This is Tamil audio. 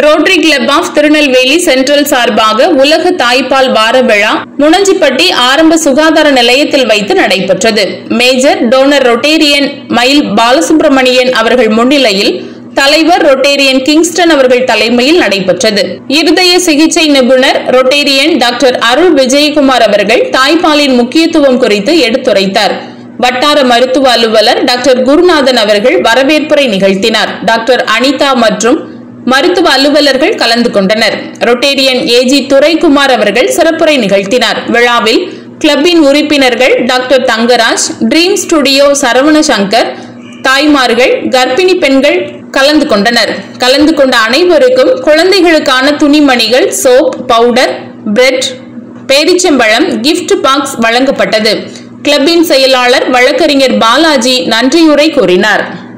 rotary club of Tirunelveli central சார்பாக உலக தாய்ப்பால் வார விழா முனஞ்சிப்பட்டி ஆரம்ப சுகாதார நிலையத்தில் வைத்து நடைபெற்றது மேஜர் டோனர் ரொட்டேரியன் மயில் பாலசுப்ரமணியன் அவர்கள் முன்னிலையில் தலைவர் ரொட்டேரியன் கிங்ஸ்டன் அவர்கள் தலைமையில் நடைபெற்றது இருதய சிகிச்சை நிபுணர் ரொட்டேரியன் டாக்டர் அருள் விஜயகுமார் அவர்கள் தாய்ப்பாலின் முக்கியத்துவம் குறித்து எடுத்துரைத்தார் வட்டார மருத்துவ அலுவலர் டாக்டர் குருநாதன் அவர்கள் வரவேற்புரை நிகழ்த்தினார் டாக்டர் அனிதா மற்றும் மருத்துவ அலுவலர்கள் கலந்து கொண்டனர் ரொட்டேரியன் ஏஜி துரைக்குமார் அவர்கள் சிறப்புரை நிகழ்த்தினார் விழாவில் கிளப்பின் உறுப்பினர்கள் doctor Thangaraj dream studio Saravana Shankar தாய்மார்கள் கர்ப்பிணி பெண்கள் கலந்து கொண்டனர் கலந்து கொண்ட அனைவருக்கும் குழந்தைகளுக்கான துணிமணிகள் சோப் பவுடர் பிரெட் பேரிச்சம்பழம் கிஃப்ட் பாக்ஸ் வழங்கப்பட்டது கிளப்பின் செயலாளர் வழக்கறிஞர் பாலாஜி நன்றியுரை கூறினார்